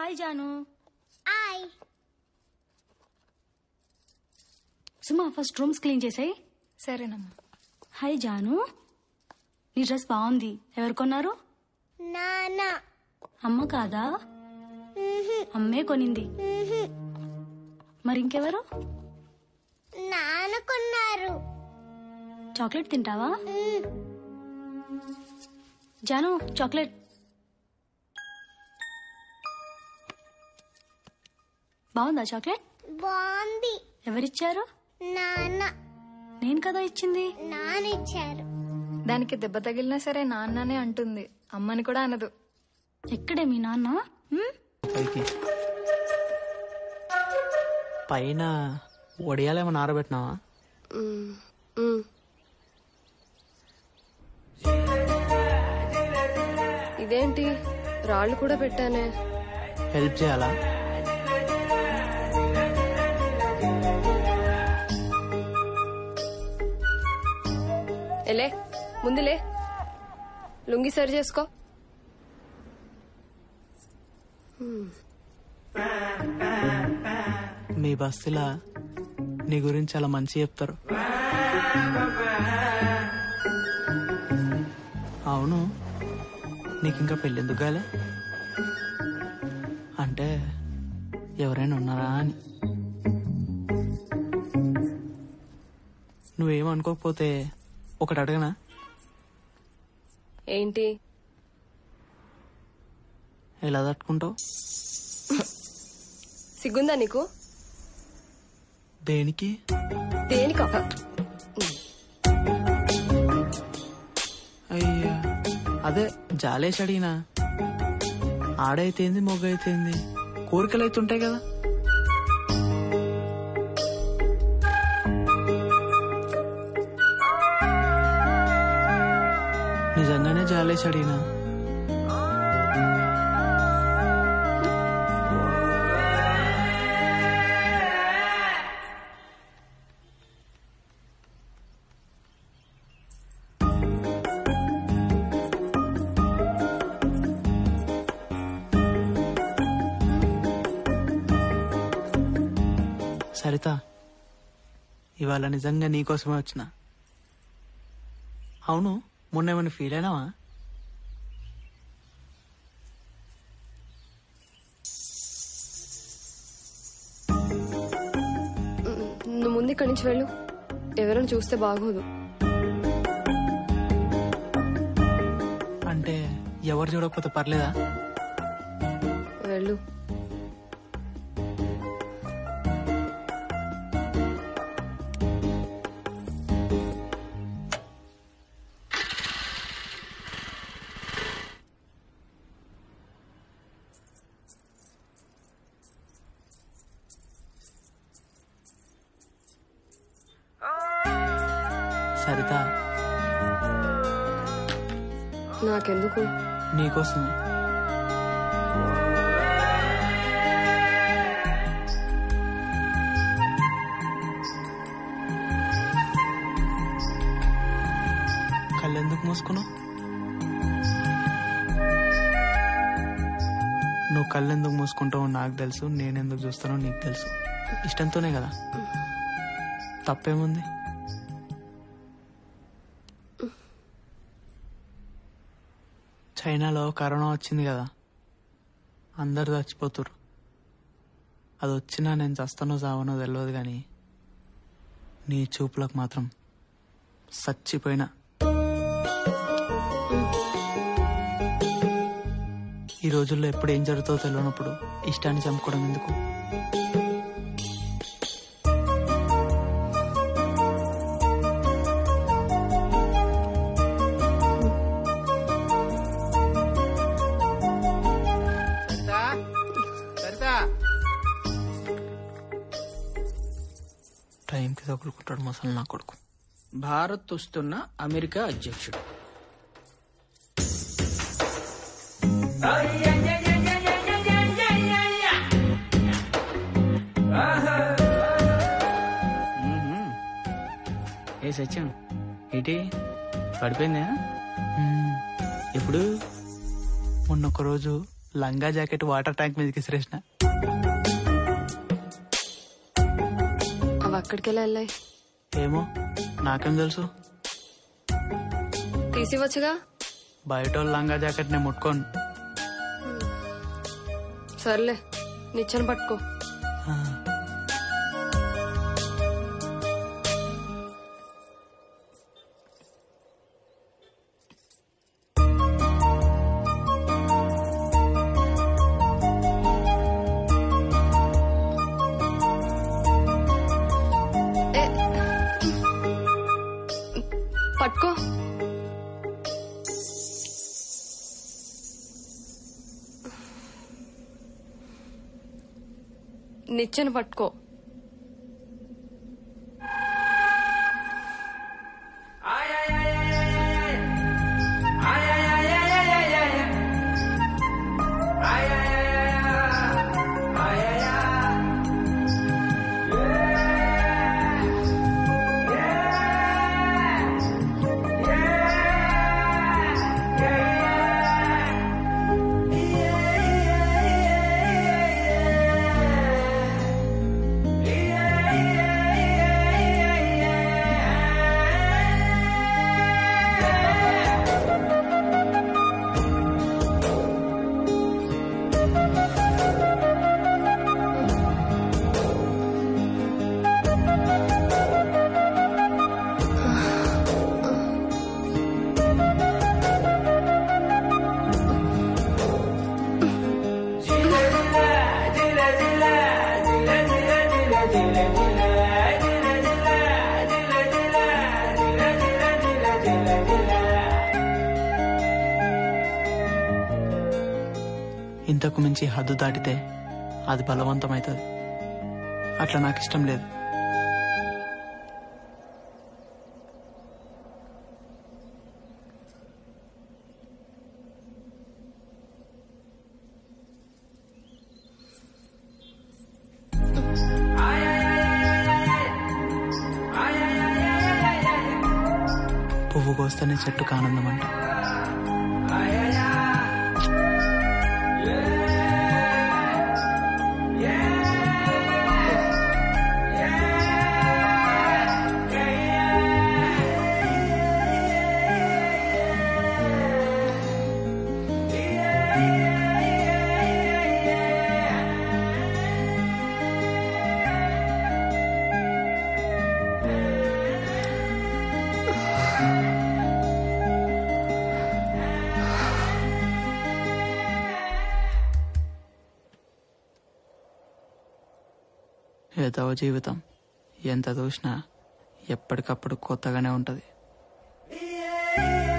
Hi Janu hi Suma first rooms clean చేసాయి సరేనమ్మా hi Janu నీ డ్రెస్ బాగుంది ఎవరు కొన్నారు నాన్న అమ్మ కాదా అమ్మే కొనింది మరి ఇంకెవరు నాన్న కొన్నారు చాక్లెట్ తింటావా జాను చాక్లెట్ బాగుందా చాక్లెట్ బాగుంది ఎవరిచ్చారు నాన్న నేను కదా ఇచ్చింది నాన్న ఇచ్చారు దానికి దెబ్బ తగిలినా సరే నాన్ననే అంటుంది అమ్మని కూడా అనదు ఎక్కడే మీ నాన్న హ్మ్? పైకి పైన వడియాలేమో నారబెట్టినావా ఇదేంటి రాళ్ళు కూడా పెట్టానే హెల్ప్ చేయాలా ఎలే ముందులే లుంగి సరి చేసుకో మీ బస్తీలా నీ గురించి చాలా మంచి చెప్తారు అవును నీకు ఇంకా పెళ్ళెందుకు కాలే అంటే ఎవరైనా ఉన్నారా అని నువ్వేమనుకోకపోతే ఒకటి అడగనా ఏంటి ఎలా తట్టుకుంటావు సిగ్గుందా నీకు దేనికి దేనిక అయ్యా అదే జాలేసి అడిగినా ఆడైతేంది మొగ్గ అయితేంది కోరికలు అయితే ఉంటాయి కదా నిజంగానే జాలేసి అడిగినా సరిత ఇవాళ నిజంగా నీకోసమే వచ్చిన అవును మొన్న ఏమైనా ఫీల్ అయినావా నువ్వు ముందు ఇక్కడి నుంచి వెళ్ళు ఎవరైనా చూస్తే బాగోదు అంటే ఎవరు చూడకపోతే పర్లేదా వెళ్ళు సరిత నాకెందుకు నీకోసమే కళ్ళెందుకు మూసుకున్నావు నువ్వు కళ్ళెందుకు మూసుకుంటావో నాకు తెలుసు నేనెందుకు చూస్తానో నీకు తెలుసు ఇష్టంతోనే కదా తప్పేముంది చైనాలో కరోనా వచ్చింది కదా అందరు చచ్చిపోతురు అది వచ్చినా నేను చస్తానో చావనో తెలియదు కానీ నీ చూపులకు మాత్రం చచ్చిపోయినా ఈ రోజుల్లో ఎప్పుడు ఏం జరుగుతుందో తెలియనప్పుడు ఇష్టాన్ని చంపుకోవడం ఎందుకు సరితా సరితా టైంకి తగులుకుంటాడు మసలు నా కొడుకు భారత్ వస్తున్న అమెరికా అధ్యక్షుడు మ్మ్. ఏ సత్యం ఏంటి పడిపోయిందా మ్మ్. ఎప్పుడు మొన్న ఒక రోజు లంగా జాకెట్ వాటర్ ట్యాంక్ మీదకి విసిరేసిన అవి అక్కడికి ఎలా వెళ్ళాయి ఏమో నాకేం తెలుసు తీసివచ్చుగా బయట వాళ్ళ లంగా జాకెట్ నేను ముట్టుకోను సర్లే నిచ్చెన పట్టుకో ఆ, ఏ. పట్టుకో నిచ్చెన పట్టుకో ఇంతకు మించి హద్దు దాటితే అది బలవంతమవుతుంది అట్లా నాకు ఇష్టం లేదు పువ్వు కోస్తేనే చెట్టుకు ఆనందం అంట ఏదో జీవితం ఎంత చూసినా ఎప్పటికప్పుడు కొత్తగానే ఉంటుంది